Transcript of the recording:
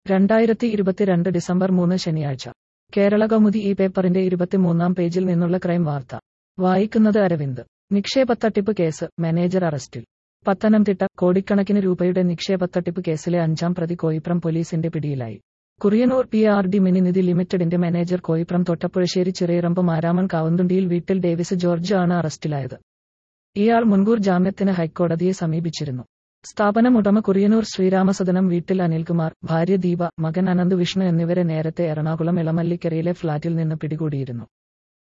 രണ്ടായിരത്തി ഇരുപത്തിരണ്ട് ഡിസംബർ മൂന്ന് ശനിയാഴ്ച കേരള കൗമുദി ഈ പേപ്പറിന്റെ ഇരുപത്തിമൂന്നാം പേജിൽ നിന്നുള്ള ക്രൈം വാർത്ത വായിക്കുന്നത് അരവിന്ദ് നിക്ഷേപത്തട്ടിപ്പ് കേസ് മാനേജർ അറസ്റ്റിൽ പത്തനംതിട്ട കോടിക്കണക്കിന് രൂപയുടെ നിക്ഷേപത്തട്ടിപ്പ് കേസിലെ അഞ്ചാം പ്രതി കോയിപ്രം പോലീസിന്റെ പിടിയിലായി കുറിയനൂർ പി ആർ ഡി മിനിനിധി ലിമിറ്റഡിന്റെ മാനേജർ കോയിപ്രം തൊട്ടപ്പുഴശ്ശേരി ചിറയിറമ്പ് മാരാമൺ കാവുന്തുണ്ടിയിൽ വീട്ടിൽ ഡേവിസ് ജോർജ് ആണ് അറസ്റ്റിലായത് ഇയാൾ മുൻകൂർ ജാമ്യത്തിന് ഹൈക്കോടതിയെ സമീപിച്ചിരുന്നു സ്ഥാപനം ഉടമ കുറിയനൂർ ശ്രീരാമസദനം വീട്ടിൽ അനിൽകുമാർ ഭാര്യ ദീപ മകൻ അനന്ത് വിഷ്ണു എന്നിവരെ നേരത്തെ എറണാകുളം ഇളമല്ലിക്കരയിലെ ഫ്ളാറ്റിൽ നിന്ന് പിടികൂടിയിരുന്നു